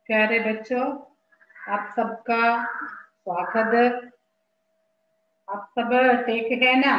प्यारे बच्चों आप सबका स्वागत आप सब ठीक है ना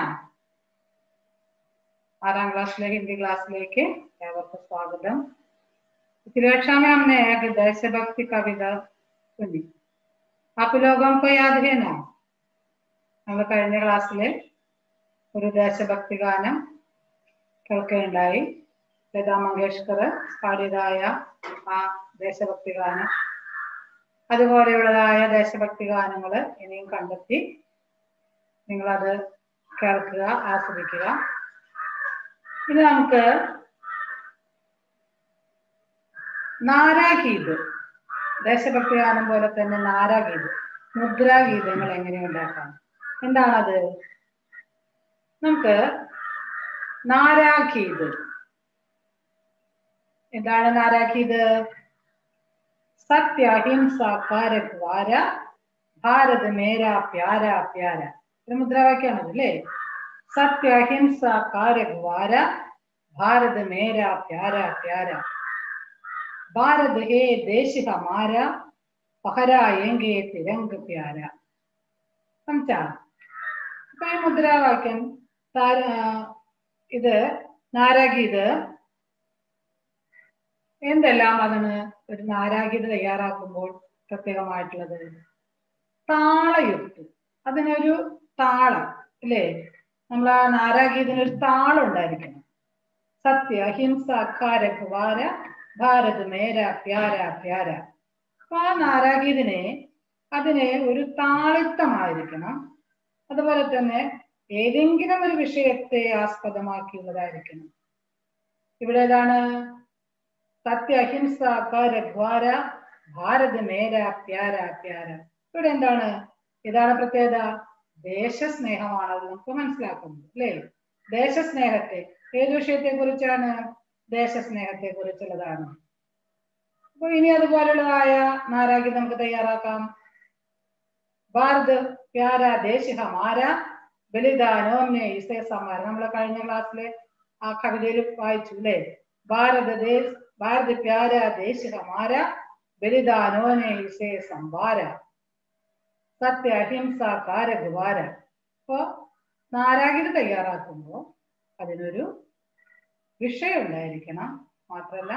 आराम क्लास में हिंदी क्लास लेके ഏവർക്കും സ്വാഗതം पिछली कक्षा में हमने एक देशभक्ति कविता सुनी आप लोगों को याद है ना നമ്മൾ കഴിഞ്ഞ ക്ലാസ്സിൽ ഒരു ദേശഭക്തി ഗാനം കേൾക്കുകയുണ്ടായി ലതാ മങ്കേഷ്കർ പാടിയതായ ആ ദേശഭക്തി ഗാനം അതുപോലെയുള്ളതായ ദേശഭക്തി ഗാനങ്ങൾ ഇനിയും കണ്ടെത്തി നിങ്ങളത് കേൾക്കുക ആസ്വദിക്കുക ഇനി നമുക്ക് നാരാഗീത് ദേശഭക്തി ഗാനം പോലെ തന്നെ നാരാഗീത് മുദ്രാഗീതങ്ങൾ എങ്ങനെ ഉണ്ടാക്കാം എന്താണത് നമുക്ക് നാരാഗീത് എന്താണ് നാരാഗീത് സത്യ അഹിംസ കാരദ്വാര ഭാരത് മേര പ്യാര പ്യാര ഒരു മുദ്രാവാക്യാണത് അല്ലേ സത്യ അഹിംസ കാരദ്വാര ഭാരത് മേര പ്യാര പ്യാര ഭാരത് ഹേ ദേശ ഹമാര പഹരായെങ്കെ തിരംഗ് പ്യാര സംസാ അപ്പൊ ഈ മുദ്രാവാക്യം താര ഇത് നാരാഗീത് എന്തെല്ലാം അതിന് ഒരു നാരാഗീത തയ്യാറാക്കുമ്പോൾ പ്രത്യേകമായിട്ടുള്ളത് താളയുക്ത് അതിനൊരു താളം അല്ലേ നമ്മൾ ആ നാരാഗീതിനൊരു താളം ഉണ്ടായിരിക്കണം സത്യ അഹിംസ കാരഘുവാര ഭാരത് മേര പ്യാര പ്യാര അപ്പൊ ആ നാരാഗീതിനെ അതിന് ഒരു താളിത്തമായിരിക്കണം അതുപോലെ തന്നെ ഏതെങ്കിലും ഒരു വിഷയത്തെ ആസ്പദമാക്കിയുള്ളതായിരിക്കണം ഇവിടെ ഏതാണ് സത്യ അഹിംസ കാരദ്വാര ഭാരത് മേര പ്യാര പ്യാര ഇവിടെ എന്താണ് ഇതാണ് പ്രത്യേകത ദേശസ്നേഹമാണ് അത് നമുക്ക് മനസ്സിലാക്കുന്നത് അല്ലേ ദേശസ്നേഹത്തെ ഏത് വിഷയത്തെ കുറിച്ചാണ് ദേശസ്നേഹത്തെ കുറിച്ചുള്ളതാണ് അപ്പൊ ഇനി അതുപോലുള്ളതായ നാരാഗി നമുക്ക് തയ്യാറാക്കാം ഭാരത് പ്യാര ദേശ ഹമാര ബലിദാനോന്നെ ഇസേ സമാര നമ്മൾ കഴിഞ്ഞ ക്ലാസ്സിലെ ആ കവിതയിൽ വായിച്ചു അല്ലേ ഭാരത ദേശ് ഭാരത് പ്യാര ദേശ ഹമാര ബലിദാനോനെ ഇസേ സംഭാര സത്യ അഹിംസ കാരഗുവാര അപ്പോ നാരാഗിരി തയ്യാറാക്കുമ്പോൾ അതിനൊരു വിഷയം ഉണ്ടായിരിക്കണം മാത്രല്ല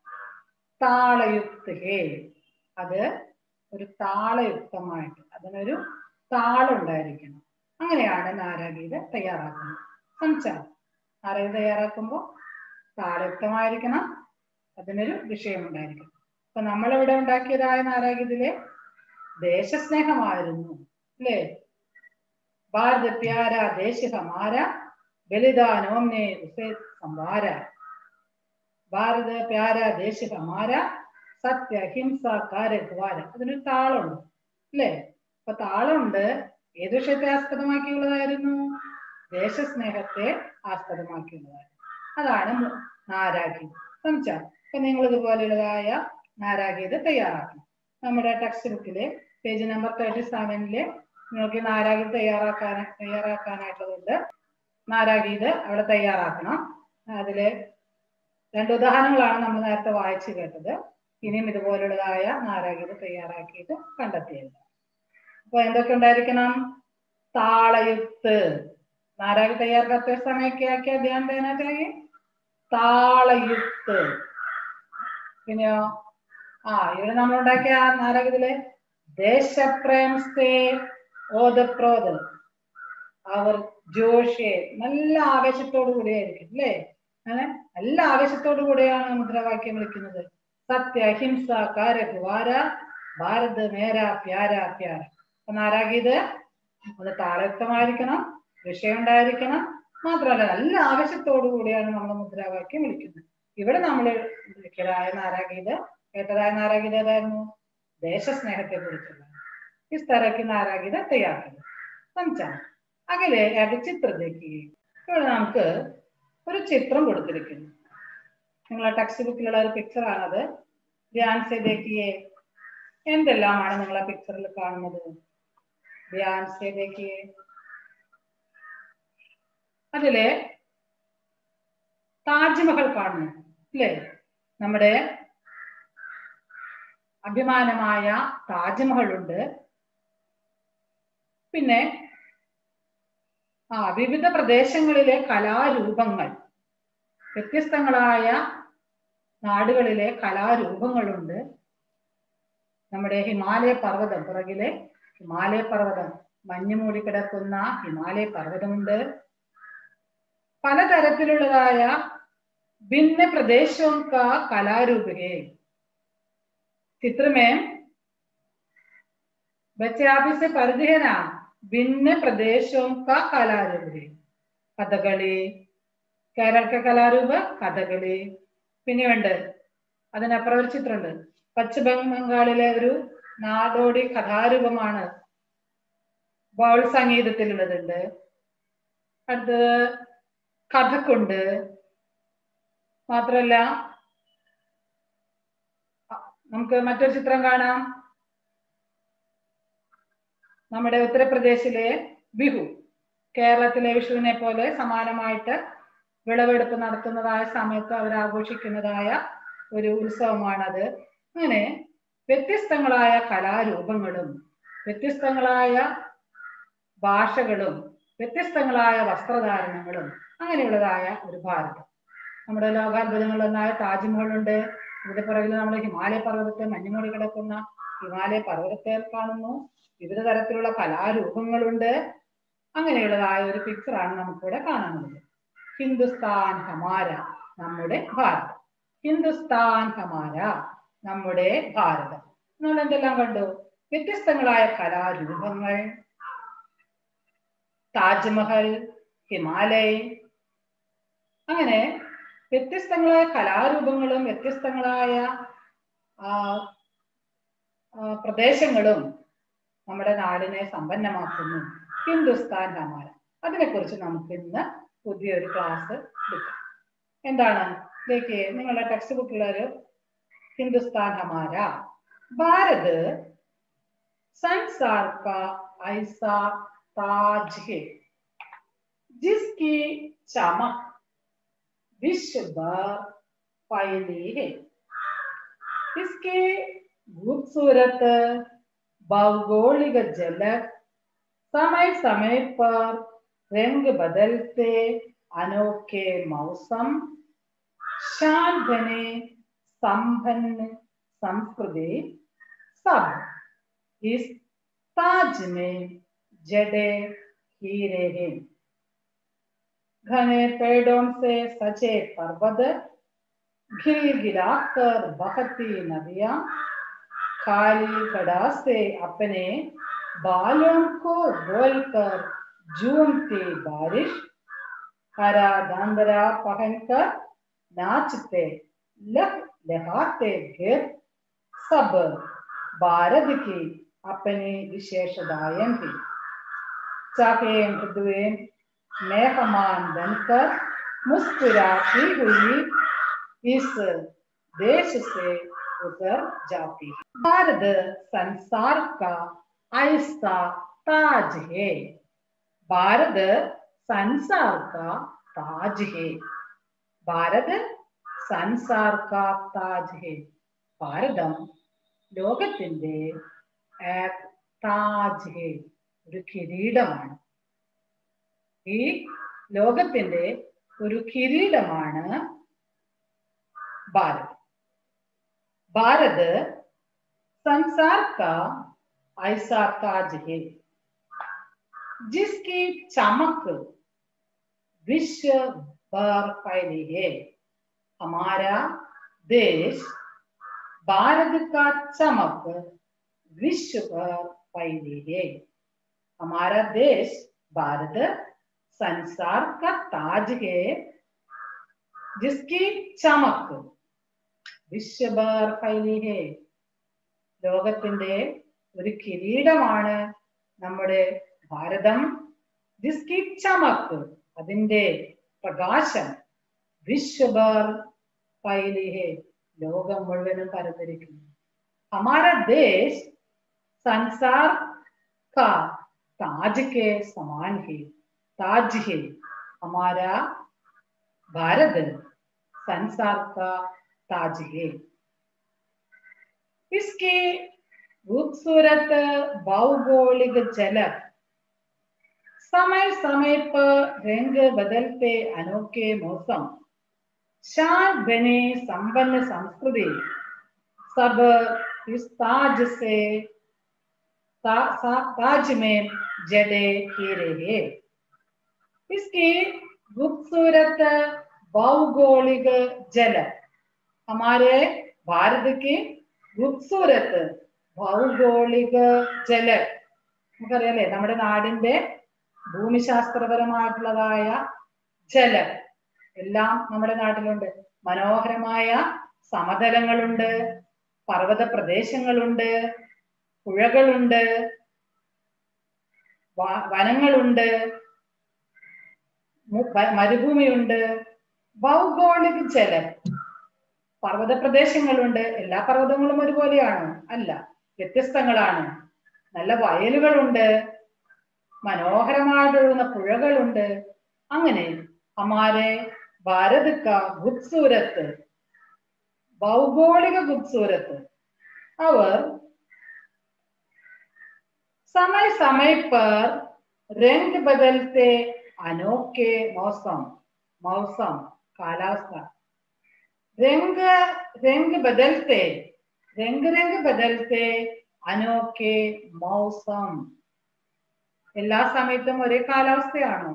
താളയുക്ത ഹേ അത് ഒരു താളയുക്തമായിട്ട് അതിനൊരു താളം ഉണ്ടായിരിക്കണം അങ്ങനെയാണ് നാരാഗീത തയ്യാറാക്കുന്നത് സംസാരം നാരാഗീത തയ്യാറാക്കുമ്പോൾ താളയുക്തമായിരിക്കണം അതിനൊരു വിഷയം ഉണ്ടായിരിക്കണം അപ്പൊ നമ്മളിവിടെ ഉണ്ടാക്കിയതായ നാരാഗീതിലെ ദേശസ്നേഹമായിരുന്നു അല്ലേ ഭാരത് പ്യാര ദേശ ഹമാര ബലിദാനോംനെ ഉസേ സംഭാര ഭാരത് പ്യാര ദേശ ഹമാര സത്യ അഹിംസ കാരദ്വാര അതിനൊരു താളമുണ്ട് അല്ലേ അപ്പൊ താളമുണ്ട് ഏത് വിഷയത്തെ ആസ്പദമാക്കിയുള്ളതായിരുന്നു ദേശസ്നേഹത്തെ ആസ്പദമാക്കിയുള്ളതായിരുന്നു അതാണ് നാരാഗീത് സംസാ അപ്പൊ നിങ്ങൾ ഇതുപോലെയുള്ളതായ നാരാഗീത് തയ്യാറാക്കണം നമ്മുടെ ടെക്സ്റ്റ് ബുക്കിലെ പേജ് നമ്പർ തേർട്ടി സെവനില് നിങ്ങൾക്ക് നാരാഗീത് തയ്യാറാക്കാൻ തയ്യാറാക്കാനായിട്ടുള്ളത് നാരാഗീത് അവിടെ തയ്യാറാക്കണം അതില് രണ്ട് ഉദാഹരണങ്ങളാണ് നമ്മൾ നേരത്തെ വായിച്ചു കേട്ടത് ഇനിയും ഇതുപോലുള്ളതായ നാരാഗീത് തയ്യാറാക്കിയിട്ട് കണ്ടെത്തിയത് അപ്പൊ എന്തൊക്കെ ഉണ്ടായിരിക്കണം താളയുത്ത് നാരാഗി तैयार करते समय क्या क्या ध्यान देना चाहिए താളയുത്ത് പിന്നെയോ ആ ഇവിടെ നമ്മൾ ഉണ്ടാക്കിയ ആ നാരകത്തിലെ ദേശപ്രേംസ്തേ ഓതപ്രോത് അവർ ജോഷെ നല്ല ആവേശത്തോടു കൂടിയായിരിക്കും അല്ലേ അങ്ങനെ നല്ല ആവേശത്തോടു കൂടിയാണ് മുദ്രാവാക്യം വിളിക്കുന്നത് സത്യ അഹിംസ കാരകുവാര ഭാരത് മേര പ്യാര പ്യാര അപ്പൊ നാരാഗീത് ഒന്ന് താളയുക്തമായിരിക്കണം വിഷയം ഉണ്ടായിരിക്കണം മാത്രമല്ല നല്ല ആവേശത്തോടു കൂടിയാണ് നമ്മൾ മുദ്രാവാക്യം വിളിക്കുന്നത് ഇവിടെ നമ്മൾ വിളിക്കലായ നാരാഗീത് കേട്ടതായ നാരാഗീത ഏതായിരുന്നു ദേശസ്നേഹത്തെ കുറിച്ചുള്ള इस तरह की നാരാഗീത തയ്യാറാക്കുന്നത് സംസാ അകലെ ഏക ചിത്ര देखिए ഇവിടെ നമുക്ക് ഒരു ചിത്രം കൊടുത്തിരിക്കുന്നു നിങ്ങളെ ടെക്സ്റ്റ് ബുക്കിലുള്ള ഒരു പിക്ചർ ആണത് ധ്യാൻ സെ देखिए എന്തെല്ലാമാണ് നിങ്ങൾ ആ പിക്ചറിൽ കാണുന്നത് ധ്യാൻ സെ देखिए അതിലെ താജ്മഹൽ കാണുന്നു അല്ലേ നമ്മുടെ അഭിമാനമായ താജ്മഹൽ ഉണ്ട് പിന്നെ ആ വിവിധ പ്രദേശങ്ങളിലെ കലാരൂപങ്ങൾ വ്യത്യസ്തങ്ങളായ നാടുകളിലെ കലാരൂപങ്ങളുണ്ട് നമ്മുടെ ഹിമാലയ പർവ്വതം പുറകിലെ ഹിമാലയ പർവ്വതം മഞ്ഞ് മൂടി കിടക്കുന്ന ഹിമാലയ പർവ്വതമുണ്ട് പലതരത്തിലുള്ളതായ ഭിന്ന പ്രദേശവും കാ കലാരൂപകെ चित्र में बच्चे आप इससे परिधि है ना भिन्न प्रदेशों का कलारूप है കഥകളി കേരളത്തെ കലാരൂപ കഥകളി പിന്നെയുണ്ട് അതിനപ്പുറം ഒരു ചിത്രമുണ്ട് പശ്ചിമ ബംഗാളിലെ ഒരു നാടോടി കഥാരൂപമാണ് ബൗൾ സംഗീതത്തിലുള്ളതുണ്ട് അടുത്തത് കഥക്കുണ്ട് മാത്രല്ല നമുക്ക് മറ്റൊരു ചിത്രം കാണാം നമ്മുടെ ഉത്തർപ്രദേശിലെ ബിഹു കേരളത്തിലെ വിഷുവിനെ പോലെ സമാനമായിട്ട് വിളവെടുപ്പ് നടത്തുന്നതായ സമയത്ത് അവർ ആഘോഷിക്കുന്നതായ ഒരു ഉത്സവമാണത് അങ്ങനെ വ്യത്യസ്തങ്ങളായ കലാരൂപങ്ങളും വ്യത്യസ്തങ്ങളായ ഭാഷകളും വ്യത്യസ്തങ്ങളായ വസ്ത്രധാരണങ്ങളും അങ്ങനെയുള്ളതായ ഒരു ഭാരതം നമ്മുടെ ലോകാത്ഭുതങ്ങളിലൊന്നായ താജ്മഹലുണ്ട് ഇതിന്റെ പുറകിൽ നമ്മൾ ഹിമാലയ പർവ്വതത്തെ മഞ്ഞുമൂടി കിടക്കുന്ന ഹിമാലയ പർവ്വതത്തെ കാണുന്നു വിവിധ തരത്തിലുള്ള കലാരൂപങ്ങളുണ്ട് അങ്ങനെയുള്ളതായ ഒരു പിക്ചറാണ് നമുക്കിവിടെ കാണാനുള്ളത് ഹിന്ദുസ്ഥാൻ ഹമാര നമ്മുടെ ഭാരതം ഹിന്ദുസ്ഥാൻ ഹമാര നമ്മുടെ ഭാരതം നമ്മൾ എന്തെല്ലാം കണ്ടു വ്യത്യസ്തങ്ങളായ കലാരൂപങ്ങൾ താജ്മഹൽ ഹിമാലയ് അങ്ങനെ വ്യത്യസ്തങ്ങളായ കലാരൂപങ്ങളും വ്യത്യസ്തങ്ങളായ പ്രദേശങ്ങളും നമ്മുടെ നാടിനെ സമ്പന്നമാക്കുന്നു ഹിന്ദുസ്ഥാൻ ഹമാര അതിനെക്കുറിച്ച് നമുക്ക് ഇന്ന് പുതിയൊരു ക്ലാസ് എടുക്കാം എന്താണ് देखिए നിങ്ങളുടെ ടെക്സ്റ്റ് ബുക്കിലൊരു ഹിന്ദുസ്ഥാൻ ഹമാര ഭാരത് संसार का ऐसा ताज है जिसकी चमक विश्व भर फैली है इसके खूबसूरत भौगोलिक झलक समय समय पर रंग बदलते अनोखे मौसम शान बने संपन्न संस्कृति सब इस ताज में जड़े हीरे हैं घने पेड़ों से सजे पर्वत घिर गिरा कर बहती नदियां खाली गड़ा से अपने बालों को बोलकर झूमती बारिश हरा दांदरा पहनकर नाचते लह लहाते गिर सब भारत की अपनी विशेषताएं थी चाहे मृदुए मेहमान बनकर मुस्कुराती हुई इस देश से उतर जाती है भारत संसार का ऐसा ताज है भारत संसार का ताज है भारत संसार का താജ് ഹേ ഭാരതം ലോകത്തിന്റെ താജ് ഹേ ഒരു കിരീടമാണ് ഈ ലോകത്തിന്റെ ഒരു കിരീടമാണ് ഭാരത് ഭാരത് संसार का ऐसा ताज है जिसकी चमक विश्व भर फैली है हमारा देश भारत का चमक विश्व भर फैली है हमारा देश भारत संसार का ताज है जिसकी चमक വിശ്വഭർ ഫൈലി ഹേ ലോകത്തിന്റെ ഒരു കിരീടമാണ് നമ്മുടെ ഭാരതം ജിസ്കി ചമക്ക് അതിന്റെ പ്രകാശം വിശ്വഭർ ഫൈലി ഹേ ലോകം മുഴുവനും പരന്നിരിക്കുന്നു हमारा देश संसार का ताज के समान है ताज है हमारा भारत संसार का ताज है इसकी खूबसूरत भौगोलिक झलक समय समय पर रंग बदलते अनोखे मौसम शान बने संपन्न संस्कृति सब इस ताज से ता, सा, ताज में जड़े ही रहे इसकी खूबसूरत भौगोलिक जल हमारे भारत की खूबसूरत ഭൗഗോളിക ജല നമുക്കറിയാലേ നമ്മുടെ നാടിന്റെ ഭൂമിശാസ്ത്രപരമായിട്ടുള്ളതായ ജലം എല്ലാം നമ്മുടെ നാട്ടിലുണ്ട് മനോഹരമായ സമതലങ്ങളുണ്ട് പർവ്വത പ്രദേശങ്ങളുണ്ട് പുഴകളുണ്ട് വനങ്ങളുണ്ട് മരുഭൂമിയുണ്ട് ഭൗഗോളിക ജലം പർവ്വത പ്രദേശങ്ങളുണ്ട് എല്ലാ പർവ്വതങ്ങളും ഒരുപോലെയാണോ അല്ല വ്യത്യസ്തങ്ങളാണ് നല്ല വയലുകളുണ്ട് മനോഹരമായിട്ടൊഴുകുന്ന പുഴകളുണ്ട് അങ്ങനെ ഹമാരെ ഭാരത് കാ ഖൂബ്സൂരത്ത് ഭൗഗോളിക ഖൂബ്സൂരത്ത് അവർ समय समय पर रंग बदलते अनोखे मौसम मौसम कालावस्थ रंग रंग बदलते रंग रंग बदलते अनोखे मौसम എല്ലാ സമയത്തും ഒരേ കാലാവസ്ഥയാണോ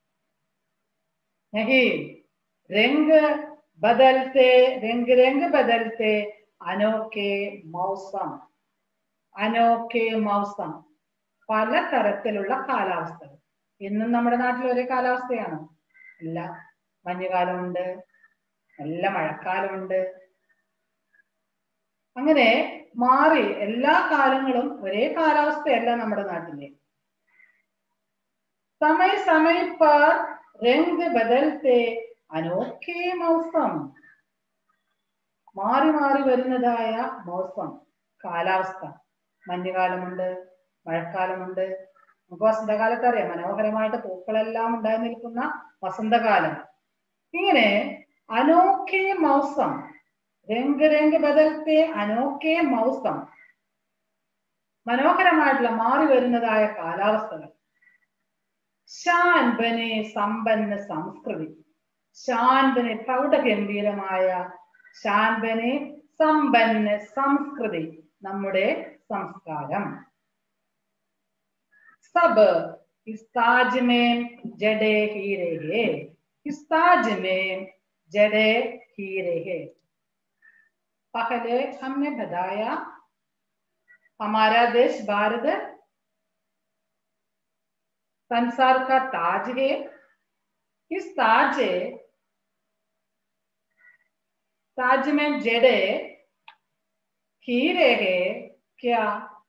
നഹി രംഗ് ബദൽത്തെ രംഗ് രംഗ് ബദൽത്തെ അനോക്കെ മൗസം അനോക്കെ മൗസം പല തരത്തിലുള്ള കാലാവസ്ഥകൾ ഇന്നും നമ്മുടെ നാട്ടിൽ ഒരേ കാലാവസ്ഥയാണോ ഇല്ല മഞ്ഞുകാലമുണ്ട് നല്ല മഴക്കാലമുണ്ട് അങ്ങനെ മാറി എല്ലാ കാലങ്ങളും ഒരേ കാലാവസ്ഥയല്ല നമ്മുടെ നാട്ടിലെ സമയ സമയ पर रंग बदलते अनोखे मौसम മാറി മാറി വരുന്നതായ മൗസം കാലാവസ്ഥ മഞ്ഞുകാലമുണ്ട് മഴക്കാലമുണ്ട് നമുക്ക് വസന്തകാലത്ത് അറിയാം മനോഹരമായിട്ട് പൂക്കളെല്ലാം ഉണ്ടായി നിൽക്കുന്ന വസന്തകാലം ഇങ്ങനെ അനോഖേ മൗസം രംഗ് രംഗ് ബദൽത്തെ അനോഖേ മൗസം മനോഹരമായിട്ടുള്ള മാറി വരുന്നതായ കാലാവസ്ഥകൾ ഷാൻ ബനെ സമ്പന്ന സംസ്കൃതി ഷാൻ ബനെ പ്രൗഢഗംഭീരമായ ഷാൻ ബനെ സമ്പന്ന സംസ്കൃതി നമ്മുടെ സംസ്കാരം सब इस ताज में जड़े ही रहे इस ताज में जड़े ही रहे पहले हमने बताया हमारा देश भारत संसार का ताज है इस ताज ताज में जड़े ही रहे क्या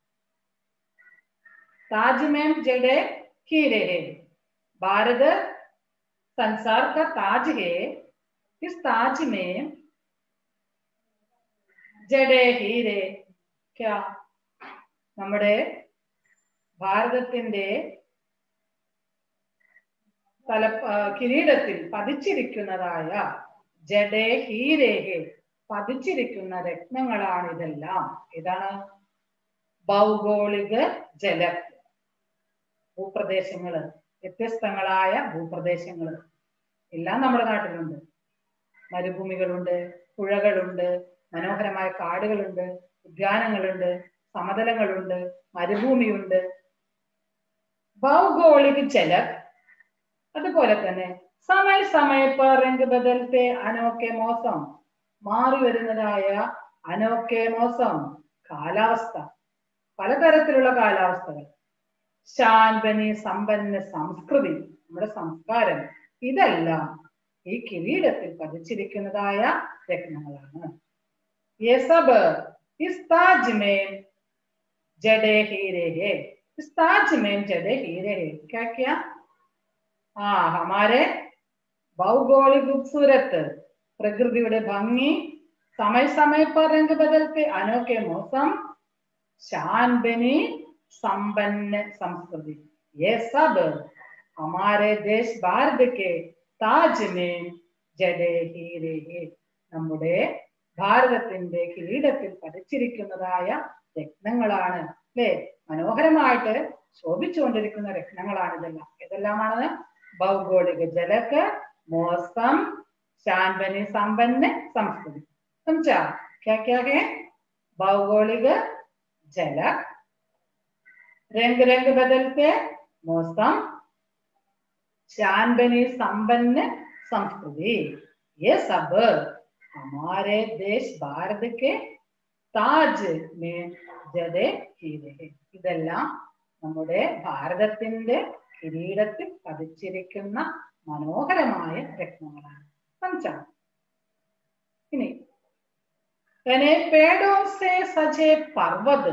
ताज में जड़े ही रहे भारत संसार का ताज है इस ताज में ജഡേ ഹീരെ ക്യാ നമ്മുടെ ഭാരതത്തിന്റെ തല കിരീടത്തിൽ പതിച്ചിരിക്കുന്നതായ ജഡേ ഹീരേഹെ പതിച്ചിരിക്കുന്ന രത്നങ്ങളാണ് ഇതെല്ലാം ഇതാണ് ഭൗഗോളിക ജല ഭൂപ്രദേശങ്ങള് വ്യത്യസ്തങ്ങളായ ഭൂപ്രദേശങ്ങള് എല്ലാം നമ്മുടെ നാട്ടിലുണ്ട് മരുഭൂമികളുണ്ട് പുഴകളുണ്ട് മനോഹരമായ കാടുകളുണ്ട് ഉദ്യാനങ്ങളുണ്ട് സമതലങ്ങളുണ്ട് മരുഭൂമിയുണ്ട് ഭൗഗോളിക ജല അതുപോലെ തന്നെ സമയ സമയ രംഗ് ബദലത്തെ അനോക്കെ മോസം മാറി വരുന്നതായ അനോക്കെ മോസം കാലാവസ്ഥ പലതരത്തിലുള്ള കാലാവസ്ഥകൾ ശാന്തനി സമ്പന്ന സംസ്കൃതി നമ്മുടെ സംസ്കാരം ഇതെല്ലാം ഈ കിരീടത്തിൽ പതിച്ചിരിക്കുന്നതായ രത്നങ്ങളാണ് ये सब इस ताज में जड़े हीरे है इस ताज में जड़े हीरे है क्या क्या ആ ഹമാരെ ഭൗഗോളിക खूबसूरत പ്രകൃതിയുടെ ഭംഗി സമയ സമയ पर रंग बदलते अनोखे मौसम शान बनी संपन्न संस्कृति ये सब हमारे देश भारत के ताज में जड़े हीरे है നമ്മുടെ ഭാരതത്തിന്റെ കിരീടത്തിൽ പതിച്ചിരിക്കുന്നതായ രത്നങ്ങളാണ് അല്ലെ മനോഹരമായിട്ട് ശോഭിച്ചുകൊണ്ടിരിക്കുന്ന രത്നങ്ങളാണ് ഇതെല്ലാം ഇതെല്ലാമാണ് ഭൗഗോളിക ജലക്ക് मौसम शानबनी संपन्न संस्कृति समझा क्या क्या है भौगोलिक जल रंग रंग बदलते मौसम शानबनी संपन्न संस्कृति ये सब हमारे देश भारत के താജ് ജതെ ഹീരെ ഇതെല്ലാം നമ്മുടെ ഭാരതത്തിന്റെ കിരീടത്തിൽ പതിച്ചിരിക്കുന്ന മനോഹരമായ രത്നങ്ങളാണ് മനസ്സിലാണ് ഇനി തന്നെ പേടോ സേ സജെ പർവത്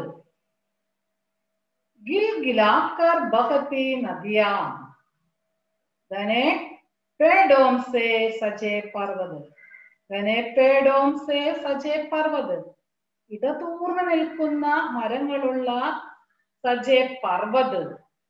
ഗിൽ ഗിലാക്കർ ബഹത്തി നദിയാം തന്നെ പേടോം സേ സജെ പർവത് തന്നെ പേടോം സേ സജെ പർവത് ഇടതൂർന്ന് നിൽക്കുന്ന മരങ്ങളുള്ള സജെ പർവത്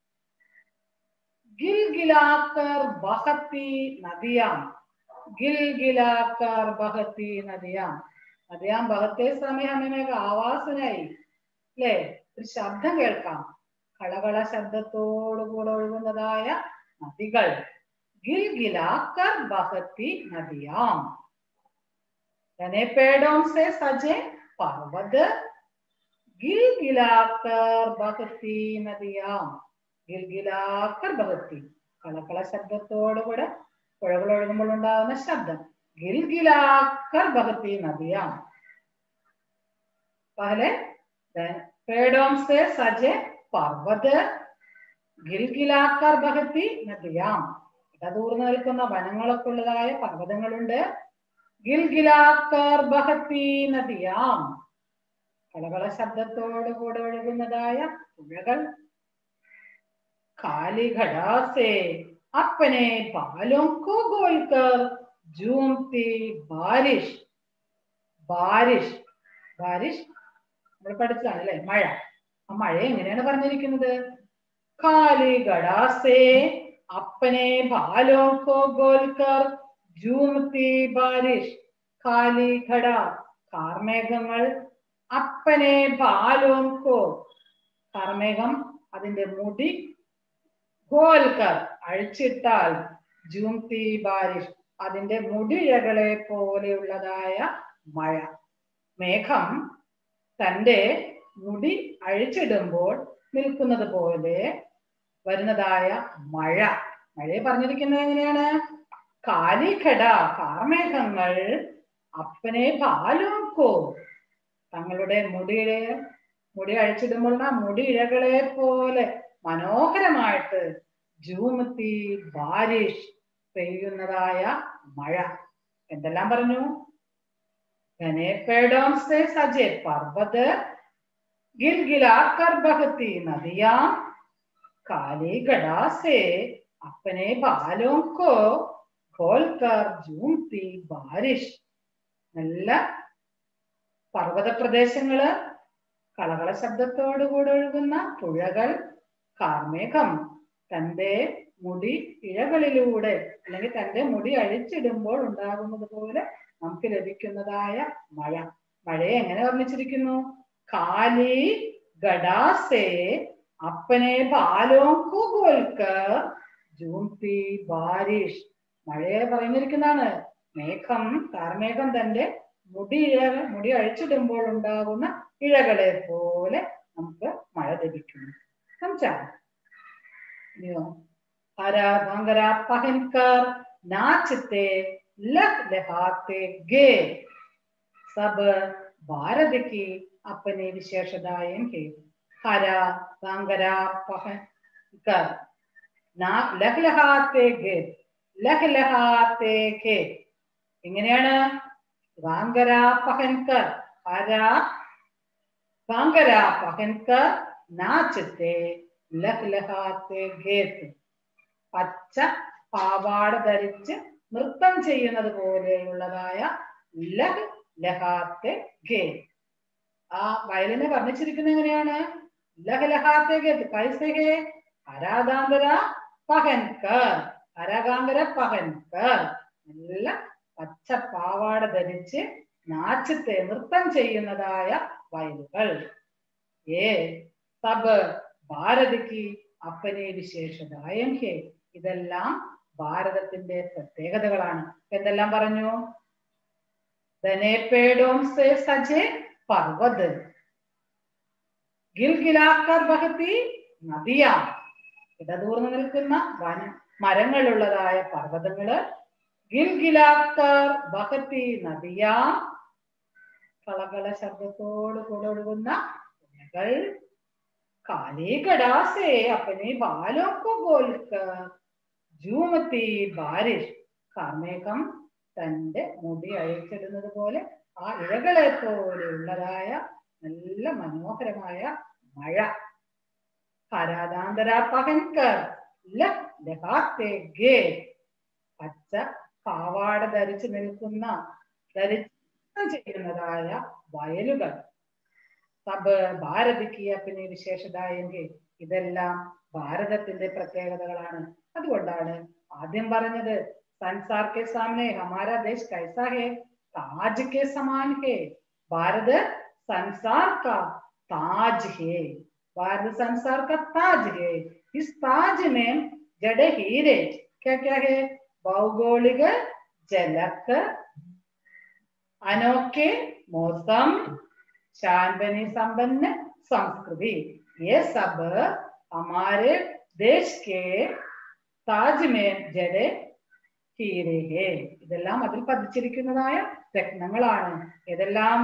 गिलगिलाकर बहती नदियां गिलगिलाकर बहती नदियां നദിയാം ബഹത്തെ സമയം അമ്മയൊക്കെ ആവാസനായി അല്ലേ ഒരു ശബ്ദം കേൾക്കാം കളകള ശബ്ദത്തോടുകൂടെ ഒഴുകുന്നതായ നദികൾ ഗിൽഗിലാക്കർ ബഹത്തി നദിയാം ധനെ പേടോം സെ സജെ പർവത് ഗിൽഗിലാക്കർ ബഹത്തി നദിയാം ഗിൽഗിലാക്കർ ഭഗത്തി കളക്കള ശബ്ദത്തോടുകൂടെ പുഴകൾ ഒഴുകുമ്പോൾ ഉണ്ടാകുന്ന ശബ്ദം ഗിൽഗിലാക്കർ ഭഗത്തി നദിയാം പഹലെ പേടോം സെ സജെ പർവത് ഗിൽഗിലാക്കർ ഭഗത്തി നദിയാം ഇടതൂർന്ന് നിൽക്കുന്ന വനങ്ങളൊക്കെ ഉള്ളതായ പർവ്വതങ്ങളുണ്ട് ഗിൽഗിലാക്കർ ഭഗത്തി നദിയാം കളകള ശബ്ദത്തോടു കൂടെ ഒഴുകുന്നതായ പുഴകൾ काली घड़ा से अपने बालों को गोलकर झूमती बारिश ബാരിഷ് ബാരിഷ് നമ്മൾ പഠിച്ചതാണ് അല്ലെ മഴ ആ മഴ എങ്ങനെയാണ് പറഞ്ഞിരിക്കുന്നത് കാലി ഗടാസേ അപ്പനെ ബാലോ കോ ഗോൽക്കർ ജൂമത്തി ബാരിഷ് കാലി ഘട കാർമേഘങ്ങൾ അപ്പനെ ബാലോം കോ കാർമേഘം അതിന്റെ മുടി ഗോൽക്കർ അഴിച്ചിട്ടാൽ ജൂംതി ബാരിഷ് അതിന്റെ മുടിഴകളെ പോലെയുള്ളതായ മഴ മേഘം തന്റെ മുടി അഴിച്ചിടുമ്പോൾ നിൽക്കുന്നത് പോലെ വരുന്നതായ മഴ മഴയെ പറഞ്ഞിരിക്കുന്നത് എങ്ങനെയാണ് കാലിഖട കാർമേഘങ്ങൾ അപ്പനെ പാലോക്കോ തങ്ങളുടെ മുടിയിലെ മുടി അഴിച്ചിടുമ്പോൾ ആ മുടി ഇഴകളെ പോലെ മനോഹരമായിട്ട് ജൂമത്തി ബാരിഷ് പെയ്യുന്നതായ മഴ എന്തെല്ലാം പറഞ്ഞു घने पेड़ों से सजे पर्वत गिलगिलाकर बहती नदियां काली गड़ा से अपने बालों को खोलकर झूमती बारिश നല്ല പർവ്വത പ്രദേശങ്ങള് കളകള ശബ്ദത്തോടുകൂടെ ഒഴുകുന്ന പുഴകൾ കാർമേഘം തന്റെ മുടി ഇഴകളിലൂടെ അല്ലെങ്കിൽ തന്റെ മുടി അഴിച്ചിടുമ്പോൾ ഉണ്ടാകുന്നത് പോലെ നമുക്ക് ലഭിക്കുന്നതായ മഴ മഴയെ എങ്ങനെ വർണ്ണിച്ചിരിക്കുന്നു കാലി ഗഡാസേ അപ്പനെ ബാലോങ്കു ഗോൽക്കർ ജൂംതി ബാരിഷ് മഴയെ പറഞ്ഞിരിക്കുന്നതാണ് മേഘം കാർമേഘം തന്റെ മുടി ഇഴ മുടി അഴിച്ചിടുമ്പോൾ ഉണ്ടാകുന്ന ഇഴകളെ പോലെ നമുക്ക് മഴ ലഭിക്കുന്നു समझा हरा भंगरा पहनकर नाचते लख लहाते गे सब भारत की अपनी विशेषताएं है हरा भंगरा पहनकर ना ലഹ്ലഹാത്തെ ഗേ ലഹ്ലഹാത്തെ ഗേ എങ്ങനെയാണ് വാങ്കര പഹൻകർ ഹര വാങ്കര പഹൻകർ നാച്ചത്തെ ലഹ്ലഹാത്തെ ഗേത്ത് പച്ച പാവാട ധരിച്ച് നൃത്തം ചെയ്യുന്നത് പോലെയുള്ളതായ ലഹ് ലഹാത്തെ ഗേ ആ വയലിനെ വർണ്ണിച്ചിരിക്കുന്നത് എങ്ങനെയാണ് ലഹ് ലഹാത്തെ ഗേത്ത് കൈസേ ഹേ ഹരാദാന്തര പഹൻകർ ഹരകാന്തര പഹൻകർ നല്ല പച്ച പാവാട ധരിച്ച് നാച്ചത്തെ നൃത്തം ചെയ്യുന്നതായ വയലുകൾ ഏ സബ് ഭാരതിക്ക് അപ്പനെ വിശേഷതായം ഹേ ഇതെല്ലാം ഭാരതത്തിന്റെ പ്രത്യേകതകളാണ് എന്തെല്ലാം പറഞ്ഞു ധനേപേടോം സേ സജെ പർവത് ഗിൽഗിലാക്കർ ബഹത്തി നദിയ ഇടതൂർന്നു നിൽക്കുന്ന വന മരങ്ങളുള്ളതായ പർവ്വതങ്ങള് ഗിൽഗിലാക്കർ ബഹത്തി നദിയ കളകള ശബ്ദത്തോട് കൂടെ ഒഴുകുന്ന പുഴകൾ കാലേ ഗടാസേ അപ്പനെ ബാലോ കോ ഗോൽക്കർ ജൂമത്തി ബാരിഷ് കാർമേഘം തന്റെ മുടി അഴിച്ചിടുന്നത് പോലെ ആ ഇഴകളെ പോലെയുള്ളതായ നല്ല മനോഹരമായ മഴ ഹരാദാന്തര പകൻകർ ലഹാത്തെ ഗേ പച്ച പാവാട ധരിച്ചു നിൽക്കുന്ന ധരിച്ച് ചെയ്യുന്നതായ വയലുകൾ സബ് ഭാരതിക്ക് അപ്പിനെ വിശേഷതായെങ്കിൽ ഇതെല്ലാം ഭാരതത്തിന്റെ പ്രത്യേകതകളാണ് അതുകൊണ്ടാണ് ആദ്യം പറഞ്ഞത് संसार के सामने हमारा देश कैसा है ताज के समान है भारत संसार का ताज है भारत संसार का ताज है इस ताज में जड़े हीरे क्या क्या है भौगोलिक जलक अनोखे मौसम शानबनी संपन्न संस्कृति ये सब हमारे देश के ताज में जड़े ഹീരേ ഇതെല്ലാം അതിൽ പതിച്ചിരിക്കുന്നതായ രത്നങ്ങളാണ് ഇതെല്ലാം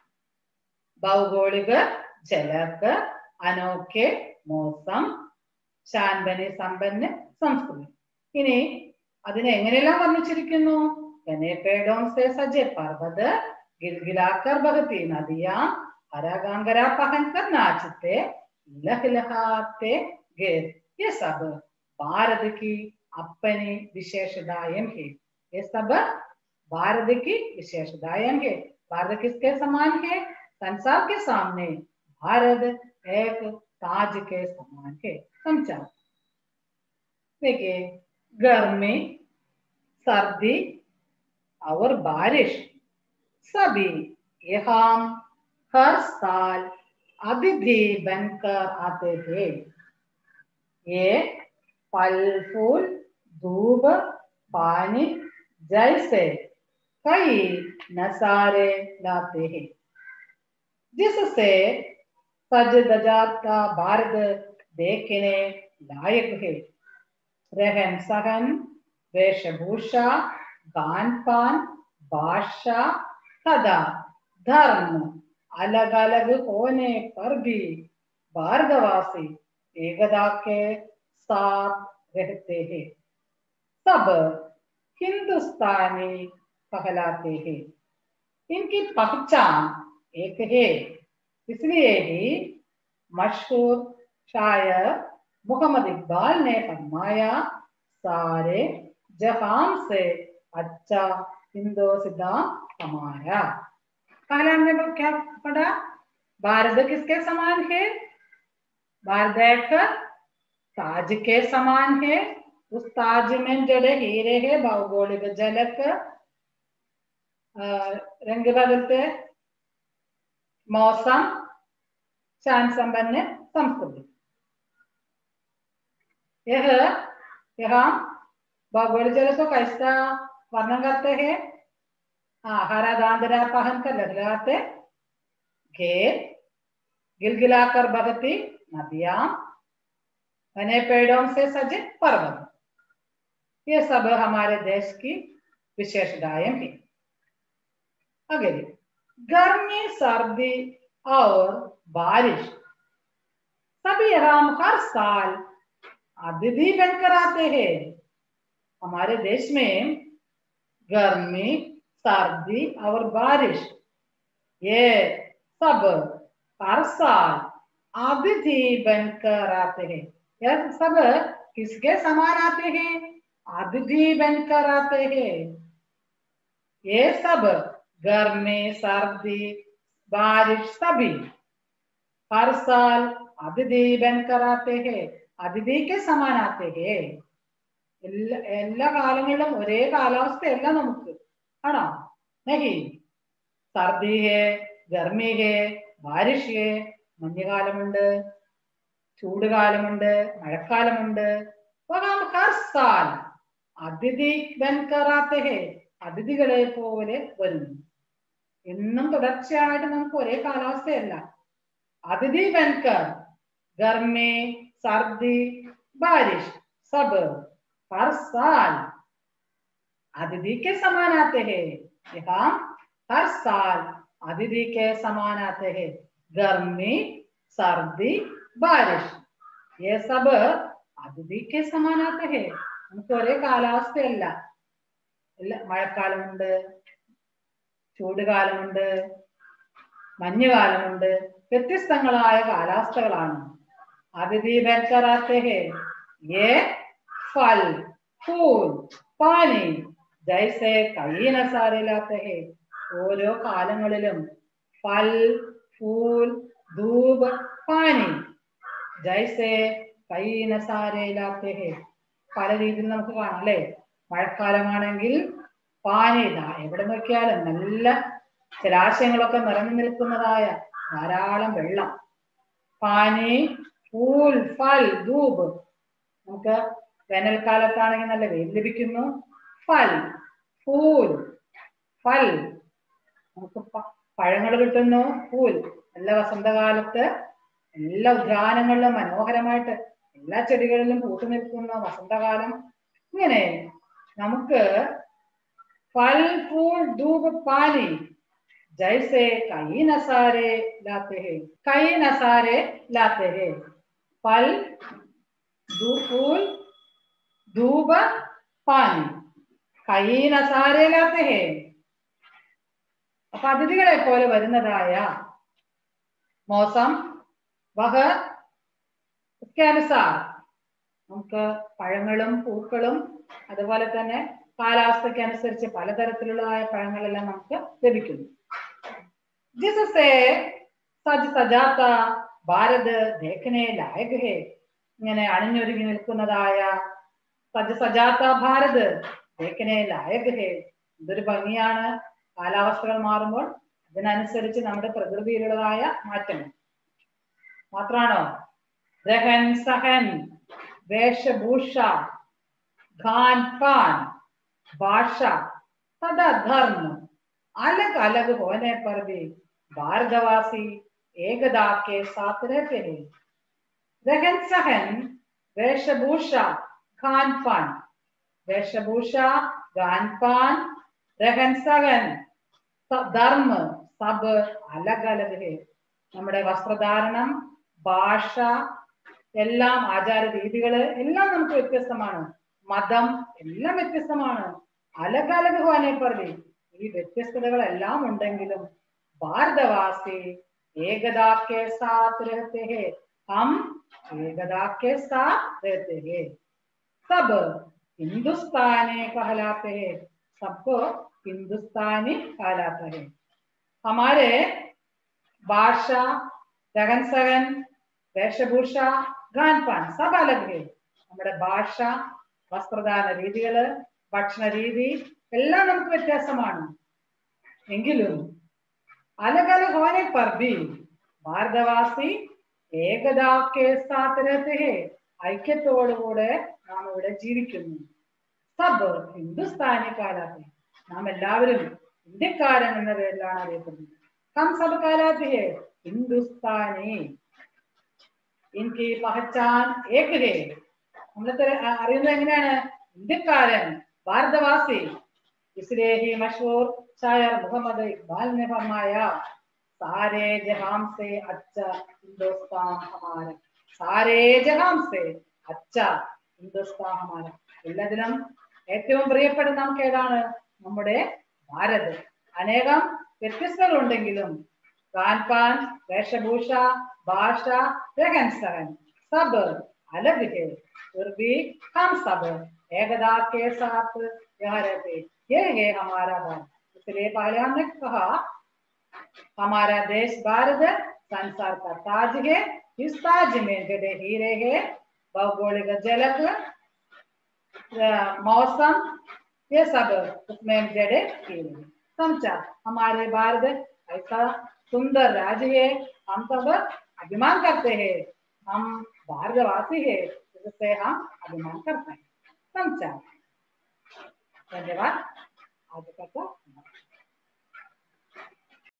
ഭൗഗോളിക ജലക്ക് അനോക്കെ മോസം ശാൻബന് സമ്പന്ന് സംസ്കൃതി ഇനി അതിനെ എങ്ങനെയെല്ലാം വർണ്ണിച്ചിരിക്കുന്നു പേടോംസെ സജെ പർവ്വത് ഗിൽഗിലാക്കർ ഭഗത്തി നദിയ ഹരഗാംഗര പഹൻകർ നാച്ചത്തെ ലഹ്ലഹാത്തെ ഗേർ ये सब भारत की अपनी विशेषताएं है ये सब भारत की विशेषताएं है भारत किसके समान है संसार के सामने भारत एक ताज के समान है समझा देखिए गर्मी सर्दी और बारिश सभी यहाँ हर साल अतिथि बनकर आते हैं ये फल फूल धूप पानी जैसे कई नसारे लाते हैं जिससे सज दजाता भारत देखने लायक है रहन सहन वेशभूषा गान पान भाषा तथा धर्म अलग अलग होने पर भी भारतवासी एकता के साथ रहते हैं सब हिंदुस्तानी कहलाते हैं इनकी पहचान एक है इसलिए ही मशहूर शायर मोहम्मद इकबाल ने फरमाया सारे जहां से अच्छा हिंदुस्तान हमारा पहले हमने क्या पढ़ा भारत किसके समान है भारत एक ताज के समान है उस ताज में जड़े हीरे है भौगोलिक जलक रंग बदलते मौसम शान संपन्न संस्कृति यह यहाँ भौगोलिक जल को कैसा वर्णन करते हैं हाँ हरा दांदरा पहन कर लगलाते घेर गिलगिलाकर बगती नदियां घने पेड़ों से सजे पर्वत ये सब हमारे देश की विशेषताएं हैं अगली गर्मी सर्दी और बारिश सभी हम हर साल अतिथि बनकर आते हैं हमारे देश में गर्मी सर्दी और बारिश ये सब हर साल अतिथि बनकर आते हैं यह सब किसके समान आते हैं अतिथि बनकर आते हैं ये सब गर्मी सर्दी बारिश सभी हर साल अतिथि बनकर आते हैं അതിഥി के समान आते हैं എല്ലാ എല്ലാ കാലങ്ങളിലും ഒരേ കാലാവസ്ഥയല്ല നമുക്ക് ആണോ നഹി സർദി ഹേ ഗർമി ഹേ ബാരിഷ് ഹേ മഞ്ഞുകാലമുണ്ട് ചൂടുകാലമുണ്ട് മഴക്കാലമുണ്ട് വഹാം ഹർ സാൽ അതിഥി ബൻ കറാത്തെ ഹേ അതിഥികളെ പോലെ വരുന്നു എന്നും തുടർച്ചയായിട്ട് നമുക്ക് ഒരേ കാലാവസ്ഥയല്ല അതിഥി ബൻകർ ഗർമി സർദി बारिश सब हर साल अतिथि के समान आते हैं यहाँ हर साल अतिथि के समान आते हैं गर्मी सर्दी बारिश ये सब അതിഥി के समान आते हैं നമുക്ക് ഒരേ കാലാവസ്ഥയല്ല എല്ലാ മഴക്കാലമുണ്ട് ചൂടുകാലമുണ്ട് മഞ്ഞുകാലമുണ്ട് വ്യത്യസ്തങ്ങളായ കാലാവസ്ഥകളാണ് അതിഥി बनकर आते हैं ये फल फूल पानी जैसे कई नसारे लाते हैं ഓരോ കാലങ്ങളിലും ഫൽ ഫൂൽ ധൂപ് പാനി ജൈസെ കൈ നസാരെ ലാത്തെ ഹെ പല രീതിയിൽ നമുക്ക് കാണാം അല്ലെ മഴക്കാലമാണെങ്കിൽ പാനി ഇതാ എവിടെ നോക്കിയാലും നല്ല ജലാശയങ്ങളൊക്കെ നിറഞ്ഞു നിൽക്കുന്നതായ ധാരാളം വെള്ളം പാനി ഫൂൽ ഫൽ ധൂപ് നമുക്ക് വേനൽക്കാലത്താണെങ്കിൽ നല്ല വെയിൽ ലഭിക്കുന്നു ഫൽ ഫൂൽ ഫൽ നമുക്ക് പഴങ്ങൾ കിട്ടുന്നു ഫൂൽ നല്ല വസന്തകാലത്ത് എല്ലാ ഉദ്യാനങ്ങളിലും മനോഹരമായിട്ട് എല്ലാ ചെടികളിലും പൂത്തു നിൽക്കുന്ന വസന്തകാലം ഇങ്ങനെ നമുക്ക് ഫൽ ഫൂൾ ധൂപ് പാനി जैसे कई नसारे लाते हैं कई नसारे लाते हैं फल फूल धूप पानी കൈ നസാരെ ലാത്തെ ഹേ അപ്പൊ അതിഥികളെ പോലെ വരുന്നതായ മോസം വഹ അനുസാർ നമുക്ക് പഴങ്ങളും പൂക്കളും അതുപോലെ തന്നെ കാലാവസ്ഥയ്ക്ക് അനുസരിച്ച് പലതരത്തിലുള്ളതായ പഴങ്ങളെല്ലാം നമുക്ക് ലഭിക്കുന്നു जिससे സജ് സജാത്ത ഭാരത് ദേഖനെ ലായക് ഹേ ഇങ്ങനെ അണിഞ്ഞൊരുങ്ങി നിൽക്കുന്നതായ സജ് സജാത്ത ഭാരത് ദേഖനെ ലായക് ഹേ ഇതൊരു ഭംഗിയാണ് കാലാവസ്ഥകൾ മാറുമ്പോൾ അതിനനുസരിച്ച് നമ്മുടെ പ്രകൃതിയിലുള്ളതായ മാറ്റങ്ങൾ മാത്രാണോ രഹൻ സഹൻ വേഷഭൂഷ ഖാൻ പാൻ ഭാഷ തഥാ ധർമ്മ अलग अलग होने पर भी भारतवासी एकता के साथ रहते हैं रहन सहन वेशभूषा खान पान वेशभूषा खान पान रहन सहन ധർമ്മ സബ് അലഗ് അലഗ് ഹേ നമ്മുടെ വസ്ത്രധാരണം ഭാഷ എല്ലാം ആചാര രീതികള് എല്ലാം നമുക്ക് വ്യത്യസ്തമാണ് മതം എല്ലാം വ്യത്യസ്തമാണ് അലഗ് അലഗ് ഹോനെ പറഞ്ഞേ ഈ വ്യത്യസ്തതകളെല്ലാം ഉണ്ടെങ്കിലും ഭാരതവാസി ഏകതാക്കെ സാത്ത് രഹത്തെ ഹേ ഹം ഏകതാക്കെ സാത്ത് രഹത്തെ ഹേ സബ് ഹിന്ദുസ്ഥാനെ कहलाते हैं सबको हिंदुस्तानी कहलाता है हमारे भाषा रहन सहन വേഷഭൂഷ ഖാൻ പാൻ സബ് അലഗ് ഹേ നമ്മുടെ ഭാഷ വസ്ത്രദാന രീതികള് ഭക്ഷണ രീതി എല്ലാം നമുക്ക് വ്യത്യാസമാണ് എങ്കിലും അലഗ് അലഗ് ഹോനെ പർ ഭി ഭാരതവാസി ഏകതാക്കെ സാത്തരത്തെ ഐക്യത്തോടുകൂടെ നാം ഇവിടെ ജീവിക്കുന്നു സബ് ഹിന്ദുസ്ഥാനി കാലാത്തെ നാം എല്ലാവരും ഇന്ത്യക്കാരൻ എന്ന പേരിലാണ് അറിയപ്പെടുന്നത് ഹം സബ് കാലാത്തെ ഹിന്ദുസ്ഥാനി എനിക്ക് പഹച്ചാൻ ഏക് ഹേ നമ്മളെ അറിയുന്നത് എങ്ങനെയാണ് ഇന്ത്യക്കാരൻ ഭാരതവാസി इसलिए ही मशहूर शायर मोहम्मद इकबाल ने फरमाया सारे जहां से अच्छा हिंदुस्तान हमारा सारे जहां से अच्छा ഹിന്ദുസ്ഥാൻ ഹമാര എല്ലാത്തിനും ഏറ്റവും പ്രിയപ്പെട്ട നമുക്ക് ഏതാണ് നമ്മുടെ ഭാരത് അനേകം വ്യത്യസ്തകൾ ഉണ്ടെങ്കിലും കാൻപാൻ വേഷഭൂഷ ഭാഷ രഹൻ സഹൻ സബ് അലഗ് ഹെ फिर भी हम सब एकता के साथ रह रहते ये है हमारा भारत इसलिए पहले हमने कहा हमारा देश भारत संसार का ताज है इस ताज में जड़े हीरे है भौगोलिक झलक मौसम ये सब उसमें जड़े हीरे समझा हमारे भारत ऐसा सुंदर राज्य है हम सब अभिमान करते हैं हम भारतवासी है इससे हम अभिमान करते हैं समझा धन्यवाद आज का तो